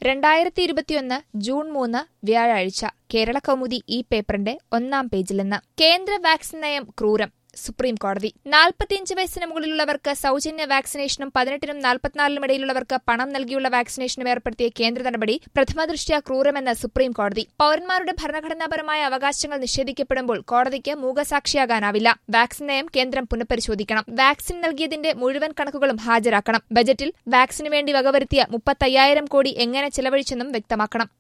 രണ്ടായിരത്തി ഇരുപത്തിയൊന്ന് ജൂൺ മൂന്ന് വ്യാഴാഴ്ച കേരള കൗമുദി ഈ പേപ്പറിന്റെ ഒന്നാം പേജിൽ നിന്ന് കേന്ദ്ര വാക്സിൻ നയം ക്രൂരം സുപ്രീം കോടതി നാൽപ്പത്തിയഞ്ച് വയസ്സിന് മുകളിലുള്ളവർക്ക് സൌജന്യ വാക്സിനേഷനും പതിനെട്ടിനും നാൽപ്പത്തിനാലിനും ഇടയിലുള്ളവർക്ക് പണം നൽകിയുള്ള വാക്സിനേഷനും ഏർപ്പെടുത്തിയ കേന്ദ്ര നടപടി പ്രഥമദൃഷ്ട്യാ ക്രൂരമെന്ന് സുപ്രീം കോടതി പൌരന്മാരുടെ ഭരണഘടനാപരമായ അവകാശങ്ങൾ നിഷേധിക്കപ്പെടുമ്പോൾ കോടതിക്ക് മൂകസാക്ഷിയാകാനാവില്ല വാക്സിൻ നയം കേന്ദ്രം പുനഃപരിശോധിക്കണം വാക്സിൻ നൽകിയതിന്റെ മുഴുവൻ കണക്കുകളും ഹാജരാക്കണം ബജറ്റിൽ വാക്സിനു വേണ്ടി വകവരുത്തിയ മുപ്പത്തയ്യായിരം കോടി എങ്ങനെ ചെലവഴിച്ചെന്നും വ്യക്തമാക്കണം